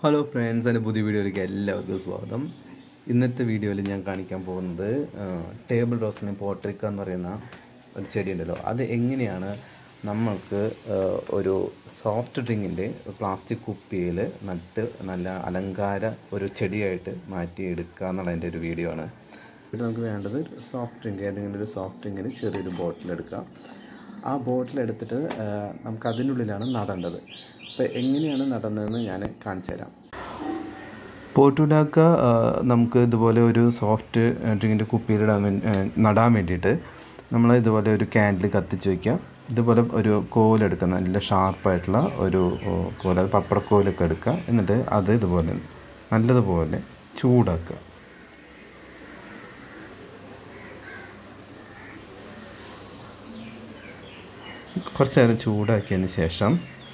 Hello friends എൻ്റെ പുതിയ വീഡിയോയിലേക്ക് എല്ലാവർക്കും സ്വാഗതം ഇന്നത്തെ വീഡിയോയിൽ ഞാൻ കാണിക്കാൻ പോകുന്നത് ടേബിൾ റോസിന് പോട്രിക്ക എന്ന് പറയുന്ന ഒരു ചെടി ഉണ്ടല്ലോ അത് എങ്ങനെയാണ് നമ്മൾക്ക് ആ, ഒരു സോഫ്റ്റ് ഡ്രിങ്കിൻ്റെ പ്ലാസ്റ്റിക് കുപ്പിയിൽ നട്ട് നല്ല അലങ്കാര ഒരു ചെടിയായിട്ട് മാറ്റി എടുക്കുക എന്നുള്ളതിൻ്റെ ഒരു വീഡിയോ ആണ് ഇവിടെ നമുക്ക് വേണ്ടത് ഒരു സോഫ്റ്റ് ഡ്രിങ്ക് ഏതെങ്കിലും ഒരു സോഫ്റ്റ് ഡ്രിങ്കിന് ചെറിയൊരു ബോട്ടിൽ എടുക്കാം ആ ബോട്ടിൽ എടുത്തിട്ട് ആ, നമുക്ക് അതിനുള്ളിലാണ് നടേണ്ടത് അപ്പോൾ എങ്ങനെയാണ് നടന്നതെന്ന് ഞാൻ കാണിച്ചു തരാം പോർട്ടുഡാക്ക ആ, നമുക്ക് ഇതുപോലെ ഒരു സോഫ്റ്റ് ഡ്രിങ്കിൻ്റെ കുപ്പിയിലിടാൻ വേണ്ടി ആ, നടാൻ വേണ്ടിയിട്ട് നമ്മൾ ഇതുപോലെ ഒരു ക്യാൻഡിൽ കത്തിച്ച് വയ്ക്കുക ഇതുപോലെ ഒരു കോലെടുക്കുക നല്ല ഷാർപ്പായിട്ടുള്ള ഒരു ഓ, കോൽ അത് പപ്പടക്കോലൊക്കെ എടുക്കുക എന്നിട്ട് അത് ഇതുപോലെ നല്ലതുപോലെ ചൂടാക്കുക കുറച്ച് നേരം ചൂടാക്കിയതിന് ശേഷം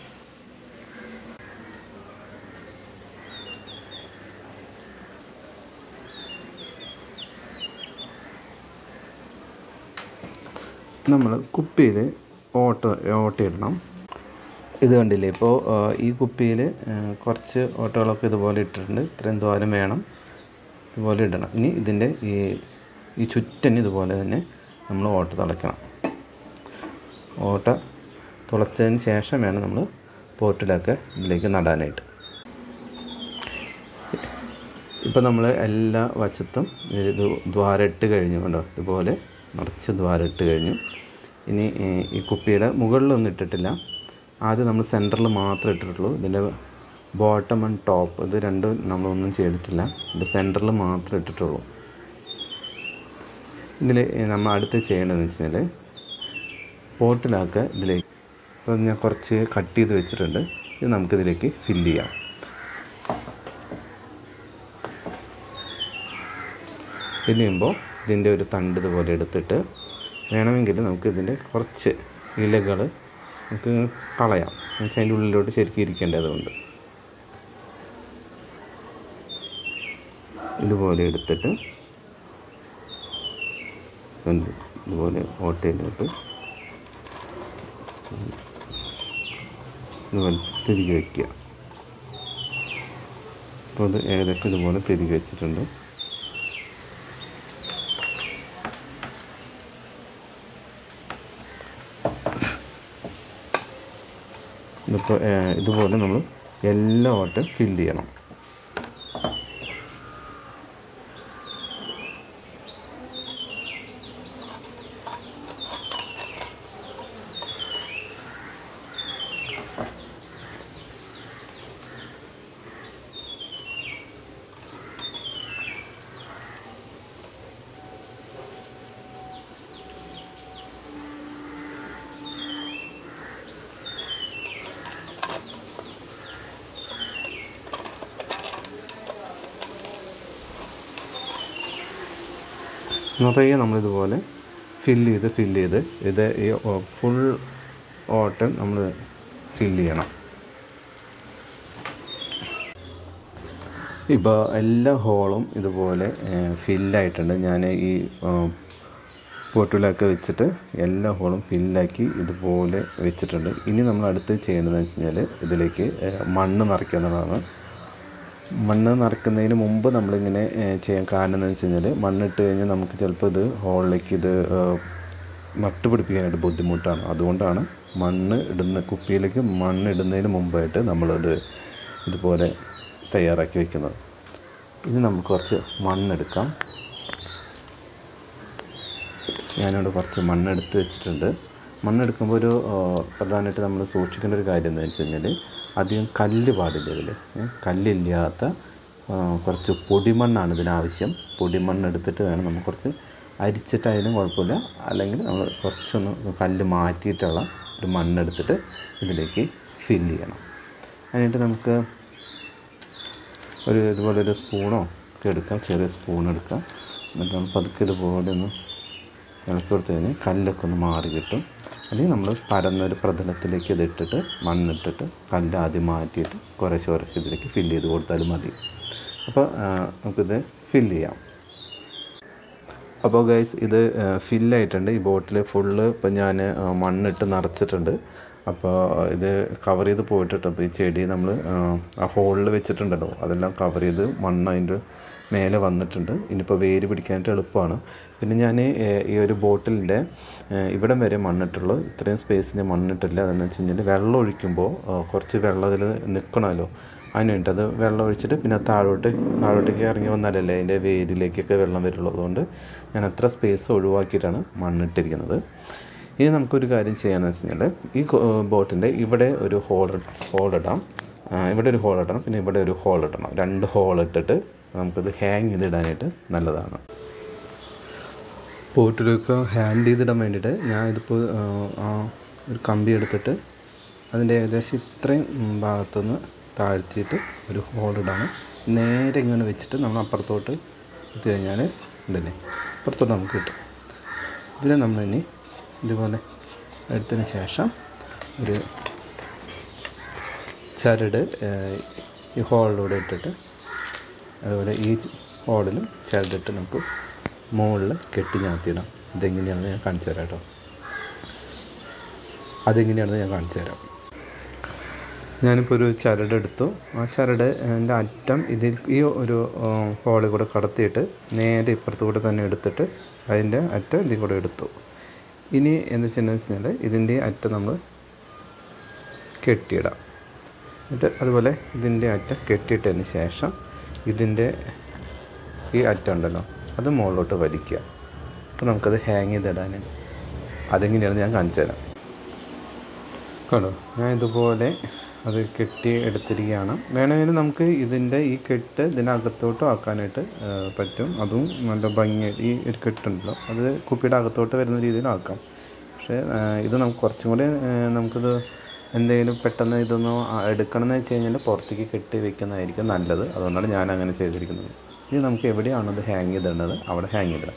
നമ്മൾ കുപ്പിയിൽ ഓട്ട ഓട്ടയിടണം ഇത് കണ്ടില്ലേ ഇപ്പോൾ ആ, ഈ കുപ്പിയിൽ കുറച്ച് ഓട്ടകളൊക്കെ ഇതുപോലെ ഇട്ടിട്ടുണ്ട് ഇത്രയും ദ്വാരം വേണം ഇതുപോലെ ഇടണം ഇനി ഇതിൻ്റെ ഈ ഈ ചുറ്റന് ഇതുപോലെ തന്നെ നമ്മൾ ഓട്ട തുളയ്ക്കണം ഓട്ട തുളച്ചതിന് ശേഷം വേണം നമ്മൾ പോട്ടിലൊക്കെ ഇതിലേക്ക് നടാനായിട്ട് ഇപ്പം നമ്മൾ എല്ലാ വശത്തും ഇത് ദ്വാരം ഇട്ട് കഴിഞ്ഞു കണ്ടോ ഇതുപോലെ നിറച്ച് ദ്വാരം ഇട്ട് കഴിഞ്ഞു ഇനി ഈ ഈ കുപ്പിയുടെ മുകളിലൊന്നും ഇട്ടിട്ടില്ല ആദ്യം നമ്മൾ സെൻറ്ററിൽ മാത്രമേ ഇട്ടിട്ടുള്ളൂ ഇതിൻ്റെ ബോട്ടം ആൻഡ് ടോപ്പ് ഇത് രണ്ടും നമ്മളൊന്നും ചെയ്തിട്ടില്ല ഇതിൻ്റെ സെൻറ്ററിൽ മാത്രമേ ഇട്ടിട്ടുള്ളൂ ഇതിൽ നമ്മൾ അടുത്ത് ചെയ്യേണ്ടതെന്ന് വെച്ച് കഴിഞ്ഞാൽ പോട്ടിലാക്കുക ഇതിലേക്ക് അപ്പോൾ ഞാൻ കുറച്ച് കട്ട് ചെയ്ത് വെച്ചിട്ടുണ്ട് ഇത് നമുക്കിതിലേക്ക് ഫില്ല് ചെയ്യാം ഫില്ല് ചെയ്യുമ്പോൾ ഇതിൻ്റെ ഒരു തണ്ട് ഇതുപോലെ എടുത്തിട്ട് വേണമെങ്കിൽ നമുക്ക് ഇതിൻ്റെ കുറച്ച് ഇലകൾ നമുക്ക് കളയാം എന്നുവെച്ചാൽ അതിൻ്റെ ഉള്ളിലോട്ട് ശരിക്കും ഇരിക്കേണ്ടതുകൊണ്ട് ഇതുപോലെ എടുത്തിട്ട് എന്ത് ഇതുപോലെ ഓട്ടയിലോട്ട് ഇതുപോലെ തിരികെ വയ്ക്കുക അപ്പോൾ അത് ഏകദേശം ഇതുപോലെ തിരികെ വെച്ചിട്ടുണ്ട് ഇതിപ്പോൾ ഇതുപോലെ നമ്മൾ എല്ലാ ഓട്ടം ഫില്ല് ചെയ്യണം നിറയെ നമ്മളിതുപോലെ ഫില്ല് ചെയ്ത് ഫില്ല് ചെയ്ത് ഇത് ഈ ഫുൾ ഓട്ടം നമ്മൾ ഫില്ല് ചെയ്യണം ഇപ്പോൾ എല്ലാ ഹോളും ഇതുപോലെ ഫില്ലായിട്ടുണ്ട് ഞാൻ ഈ പോട്ടിലൊക്കെ വെച്ചിട്ട് എല്ലാ ഹോളും ഫില്ലാക്കി ഇതുപോലെ വെച്ചിട്ടുണ്ട് ഇനി നമ്മൾ അടുത്ത് ചെയ്യേണ്ടതെന്ന് വെച്ച് കഴിഞ്ഞാൽ ഇതിലേക്ക് ഏഹ്, മണ്ണ് നിറയ്ക്കുക എന്നുള്ളതാണ് മണ്ണ് നിറയ്ക്കുന്നതിന് മുമ്പ് നമ്മളിങ്ങനെ ഏഹ്, ചെയ്യാൻ കാരണം എന്ന് വെച്ച് കഴിഞ്ഞാൽ മണ്ണിട്ട് കഴിഞ്ഞാൽ നമുക്ക് ചിലപ്പോൾ ഇത് ഹോളിലേക്ക് ഇത് ഏഹ്, നട്ടുപിടിപ്പിക്കാനായിട്ട് ബുദ്ധിമുട്ടാണ് അതുകൊണ്ടാണ് മണ്ണ് ഇടുന്ന കുപ്പിയിലേക്ക് മണ്ണ് ഇടുന്നതിന് മുമ്പായിട്ട് നമ്മളത് ഇതുപോലെ തയ്യാറാക്കി വെക്കുന്നത് ഇനി നമുക്ക് കുറച്ച് മണ്ണെടുക്കാം ഞാനിവിടെ കുറച്ച് മണ്ണെടുത്ത് വെച്ചിട്ടുണ്ട് മണ്ണെടുക്കുമ്പോൾ ഒരു ആ, പ്രധാനമായിട്ട് നമ്മൾ സൂക്ഷിക്കേണ്ട ഒരു കാര്യം എന്താണെന്ന് വെച്ച് കഴിഞ്ഞാൽ അധികം കല്ല് പാടില്ല ഇതിൽ ഏ, കല്ലില്ലാത്ത ആ, കുറച്ച് പൊടിമണ്ണാണ് ഇതിനാവശ്യം പൊടിമണ്ണ് എടുത്തിട്ട് വേണം നമുക്ക് കുറച്ച് അരിച്ചിട്ടായാലും കുഴപ്പമില്ല അല്ലെങ്കിൽ നമ്മൾ കുറച്ചൊന്ന് കല്ല് മാറ്റിയിട്ടുള്ള ഒരു മണ്ണെടുത്തിട്ട് ഇതിലേക്ക് ഫില്ല് ചെയ്യണം അതിനായിട്ട് നമുക്ക് ഒരു ഇതുപോലെ ഒരു സ്പൂണോ ഒക്കെ എടുക്കാം ചെറിയ സ്പൂൺ എടുക്കാം എന്നിട്ട് നമ്മൾ പതുക്കെ ഇതുപോലെ ഒന്ന് ഇളക്കി കൊടുത്തു കഴിഞ്ഞാൽ കല്ലൊക്കെ ഒന്ന് മാറി കിട്ടും അല്ലെങ്കിൽ നമ്മൾ പരന്നൊരു പ്രതലത്തിലേക്ക് ഇത് ഇട്ടിട്ട് മണ്ണിട്ടിട്ട് കല്ല് ആദ്യം മാറ്റിയിട്ട് കുറേശ്ശെ കുറേശ്ശെ ഇതിലേക്ക് ഫില്ല് ചെയ്ത് കൊടുത്താലും മതി അപ്പോൾ ആ, നമുക്കിത് ഫില്ല് ചെയ്യാം അപ്പോൾ ഗൈസ് ഇത് ഫില്ലായിട്ടുണ്ട് ഈ ബോട്ടിൽ ഫുള്ള് ഇപ്പം ഞാൻ മണ്ണിട്ട് നിറച്ചിട്ടുണ്ട് അപ്പോൾ ഇത് കവർ ചെയ്ത് പോയിട്ടിട്ട് അപ്പോൾ ഈ ചെടി നമ്മൾ ആ ഹോളിൽ വെച്ചിട്ടുണ്ടല്ലോ അതെല്ലാം കവർ ചെയ്ത് മണ്ണ് അതിൻ്റെ മേലെ വന്നിട്ടുണ്ട് ഇനിയിപ്പോൾ വേര് പിടിക്കാനായിട്ട് എളുപ്പമാണ് പിന്നെ ഞാൻ ഈ ഒരു ബോട്ടിലിൻ്റെ ഇവിടം വരെ മണ്ണിട്ടുള്ളൂ ഇത്രയും സ്പേസിന് മണ്ണിട്ടില്ല അതെന്ന് വെച്ച് കഴിഞ്ഞാൽ വെള്ളം ഒഴിക്കുമ്പോൾ കുറച്ച് വെള്ളം അതിൽ നിൽക്കണമല്ലോ അതിന് വേണ്ടി അത് വെള്ളം ഒഴിച്ചിട്ട് പിന്നെ താഴോട്ട് താഴോട്ടേക്ക് ഇറങ്ങി വന്നാലല്ലേ അതിൻ്റെ വേരിലേക്കൊക്കെ വെള്ളം വരുള്ളൂ അതുകൊണ്ട് ഞാൻ അത്ര സ്പേസ് ഒഴിവാക്കിയിട്ടാണ് മണ്ണിട്ടിരിക്കുന്നത് ഇനി നമുക്കൊരു കാര്യം ചെയ്യാമെന്ന് വെച്ച് കഴിഞ്ഞാൽ ഈ ബോട്ടിൻ്റെ ഇവിടെ ഒരു ഹോൾ ഹോൾ ഇടാം ആ, ഇവിടെ ഒരു ഹോൾ ഇടണം പിന്നെ ഇവിടെ ഒരു ഹോൾ ഇടണം രണ്ട് ഹോൾ ഇട്ടിട്ട് നമുക്കിത് ഹാങ് ചെയ്തിടാനായിട്ട് നല്ലതാണ് ബോട്ടിലൊക്കെ ഹാൻഡ് ചെയ്തിടാൻ വേണ്ടിയിട്ട് ഞാൻ ഇതിപ്പോൾ ആ ഒരു കമ്പി എടുത്തിട്ട് അതിൻ്റെ ഏകദേശം ഇത്രയും ഭാഗത്തുനിന്ന് താഴ്ത്തിയിട്ട് ഒരു ഹോൾ ഇടാണ് നേരെ ഇങ്ങനെ വെച്ചിട്ട് നമ്മൾ അപ്പുറത്തോട്ട് എത്തി കഴിഞ്ഞാൽ ഉണ്ടല്ലേ അപ്പുറത്തോട്ട് നമുക്ക് കിട്ടും ഇതിനെ നമ്മൾ ഇനി ഇതുപോലെ എടുത്തതിന് ശേഷം ഒരു ചരട് ഏഹ്, ഈ ഹോളിലൂടെ ഇട്ടിട്ട് അതുപോലെ ഈ ഹോളിലും ചരടിട്ട് നമുക്ക് മുകളിൽ കെട്ടി ഞാത്തിയിടാം ഇതെങ്ങനെയാണെന്ന് ഞാൻ കാണിച്ചു തരാം കേട്ടോ അതെങ്ങനെയാണെന്ന് ഞാൻ കാണിച്ചു തരാം ഞാനിപ്പോൾ ഒരു ചരട് എടുത്തു ആ ചരട് എൻ്റെ അറ്റം ഇതിൽ ഈ ഒരു ഹോളിൽ കൂടെ കടത്തിയിട്ട് നേരെ ഇപ്പുറത്ത് കൂടെ തന്നെ എടുത്തിട്ട് അതിൻ്റെ അറ്റം ഇതിൽ കൂടെ എടുത്തു ഇനി എന്ന് വെച്ചിട്ടുണ്ടെന്ന് വെച്ചാൽ ഇതിൻ്റെ അറ്റം നമ്മൾ കെട്ടിയിടാം എന്നിട്ട് അതുപോലെ ഇതിൻ്റെ അറ്റം കെട്ടിയിട്ടതിന് ശേഷം ഇതിൻ്റെ ഈ അറ്റം ഉണ്ടല്ലോ അത് മുകളിലോട്ട് വലിക്കുക അപ്പോൾ നമുക്കത് ഹാങ് ചെയ്തിടാൻ അതെങ്ങനെയാണെന്ന് ഞാൻ കാണിച്ചു തരാം കണ്ടോ ഞാൻ ഇതുപോലെ അത് കെട്ടി എടുത്തിരിക്കുകയാണ് വേണമെങ്കിൽ നമുക്ക് ഇതിൻ്റെ ഈ കെട്ട് ഇതിനകത്തോട്ട് ആക്കാനായിട്ട് ആ, പറ്റും അതും നല്ല ഭംഗി ഈ ഒരു കെട്ടുണ്ടല്ലോ അത് കുപ്പിയുടെ അകത്തോട്ട് വരുന്ന രീതിയിൽ ആക്കാം പക്ഷേ ആ, ഇത് നമുക്ക് കുറച്ചും കൂടി ആ, നമുക്കിത് എന്തെങ്കിലും പെട്ടെന്ന് ഇതൊന്ന് ആ- എടുക്കണമെന്ന് വെച്ച് കഴിഞ്ഞാൽ പുറത്തേക്ക് കെട്ടി വെക്കുന്നതായിരിക്കും നല്ലത് അതുകൊണ്ടാണ് ഞാൻ അങ്ങനെ ചെയ്തിരിക്കുന്നത് ഇനി നമുക്ക് എവിടെയാണോ ഇത് ഹാങ് ചെയ്തിടേണ്ടത് അവിടെ ഹാങ് ചെയ്തിടാം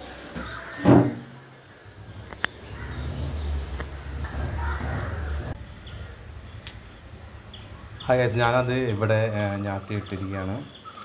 ഹായ് ഗൈസ് ഞാനത് ഇവിടെ ഞാത്തി ഇട്ടിരിക്കുകയാണ്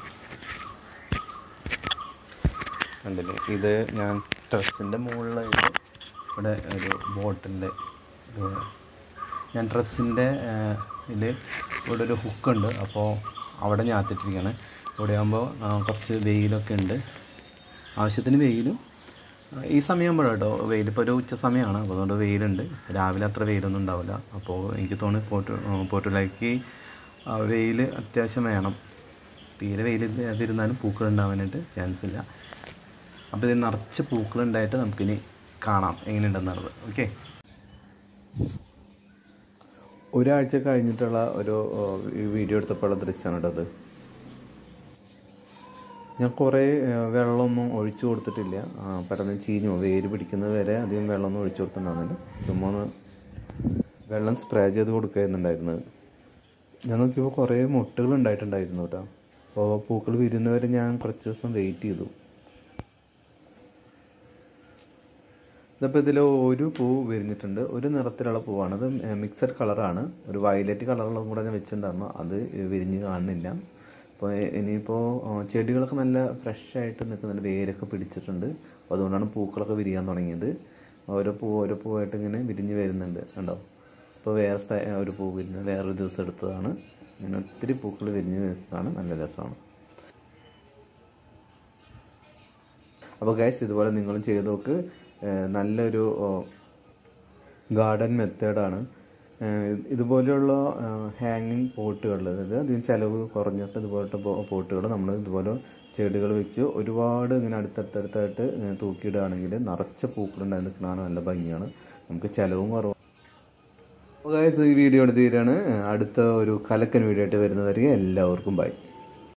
കണ്ടില്ലേ ഇത് ഞാൻ ഡ്രസ്സിൻ്റെ മുകളിലായിട്ട് ഇവിടെ ഒരു ബോട്ടിൻ്റെ ഞാൻ ഡ്രസ്സിൻ്റെ ഇതിൽ ഇവിടെ ഒരു ഹുക്കുണ്ട് അപ്പോൾ അവിടെ ഞാത്തിട്ടിരിക്കുകയാണ് ഇവിടെ ആകുമ്പോൾ കുറച്ച് വെയിലൊക്കെ ഉണ്ട് ആവശ്യത്തിന് വെയിലും ആ, ഈ സമയമാകുമ്പോഴാണ് കേട്ടോ വെയിൽ ഇപ്പോൾ ഒരു ഉച്ച സമയമാണ് അപ്പോൾ അതുകൊണ്ട് വെയിലുണ്ട് രാവിലെ അത്ര വെയിലൊന്നും ഉണ്ടാവില്ല അപ്പോൾ എനിക്ക് തോന്നി പോർട്ടു പോർട്ടുലേക്ക് വെയിൽ അത്യാവശ്യം വേണം തീരെ വെയിൽ അതിരുന്നാലും പൂക്കൾ ഉണ്ടാവാനായിട്ട് ചാൻസ് ഇല്ല അപ്പോൾ ഇത് നിറച്ച് പൂക്കളുണ്ടായിട്ട് നമുക്കിനി കാണാം എങ്ങനെയുണ്ടെന്നുള്ളത് ഓക്കെ ഒരാഴ്ച കഴിഞ്ഞിട്ടുള്ള ഒരു ഓ, ഈ വീഡിയോ എടുത്തപ്പോഴുള്ള ദൃശ്യമാണ് കേട്ടോ അത് ഞാൻ കുറേ ഏ, വെള്ളമൊന്നും ഒഴിച്ചു കൊടുത്തിട്ടില്ല ആ, പെട്ടെന്ന് ചീഞ്ഞു പോകും. വേര് പിടിക്കുന്നത് വരെ അധികം വെള്ളമൊന്നും ഒഴിച്ചു കൊടുത്തിട്ടുണ്ടാകുന്നില്ല ചുമ്മാ ഒന്ന് വെള്ളം സ്പ്രേ ചെയ്ത് കൊടുക്കുന്നുണ്ടായിരുന്നത് ഞാൻ നോക്കിയപ്പോൾ കുറേ മുട്ടുകൾ ഉണ്ടായിട്ടുണ്ടായിരുന്നു കേട്ടോ അപ്പോൾ പൂക്കൾ വിരുന്നവരെ ഞാൻ കുറച്ച് ദിവസം വെയിറ്റ് ചെയ്തു ഇതിപ്പോൾ ഇതിൽ ഒരു പൂ വിരിഞ്ഞിട്ടുണ്ട് ഒരു നിറത്തിലുള്ള പൂവാണ് അത് മിക്സഡ് കളറാണ് ഒരു വയലറ്റ് കളറുള്ളതും കൂടെ ഞാൻ വെച്ചിട്ടുണ്ടായിരുന്നു അത് വിരിഞ്ഞ് കാണുന്നില്ല അപ്പോൾ ഇനിയിപ്പോൾ ചെടികളൊക്കെ നല്ല ഫ്രഷ് ആയിട്ട് നിൽക്കുന്നുണ്ട് വേരൊക്കെ പിടിച്ചിട്ടുണ്ട് അപ്പോൾ അതുകൊണ്ടാണ് പൂക്കളൊക്കെ വിരിയാൻ തുടങ്ങിയത് ഓരോ പൂ ഓരോ പൂവായിട്ട് ഇങ്ങനെ വിരിഞ്ഞ് വരുന്നുണ്ട് കണ്ടോ ഇപ്പോൾ വേറെ സ്ഥ- ഒരു പൂ വിരിഞ്ഞ് വേറൊരു ദിവസം എടുത്തതാണ് ഇങ്ങനെ ഒത്തിരി പൂക്കൾ വിരിഞ്ഞ് വരുന്നതാണ് നല്ല രസമാണ് അപ്പോൾ ഗൈസ് ഇതുപോലെ നിങ്ങളും ചെയ്ത് നോക്ക് ഏഹ് നല്ലൊരു ഗാർഡൻ മെത്തേഡാണ് ഇതുപോലെയുള്ള ഹാങ്ങിങ് പോട്ടുകൾ അതായത് അധികം ചിലവ് കുറഞ്ഞിട്ട് ഇതുപോലത്തെ പോട്ടുകൾ നമ്മൾ ഇതുപോലെ ചെടികൾ വെച്ച് ഒരുപാട് ഇങ്ങനെ അടുത്തടുത്തടുത്തായിട്ട് ഇങ്ങനെ തൂക്കിയിടുകയാണെങ്കിൽ നിറച്ച പൂക്കളുണ്ടായി നിൽക്കുന്നതാണ് നല്ല ഭംഗിയാണ് നമുക്ക് ചിലവും കുറവ് ഗൈസ് ഈ വീഡിയോ എടുത്ത് തീരാണ് അടുത്ത ഒരു കലക്കൻ വീഡിയോ ആയിട്ട് വരുന്നവരെ എല്ലാവർക്കും ബൈ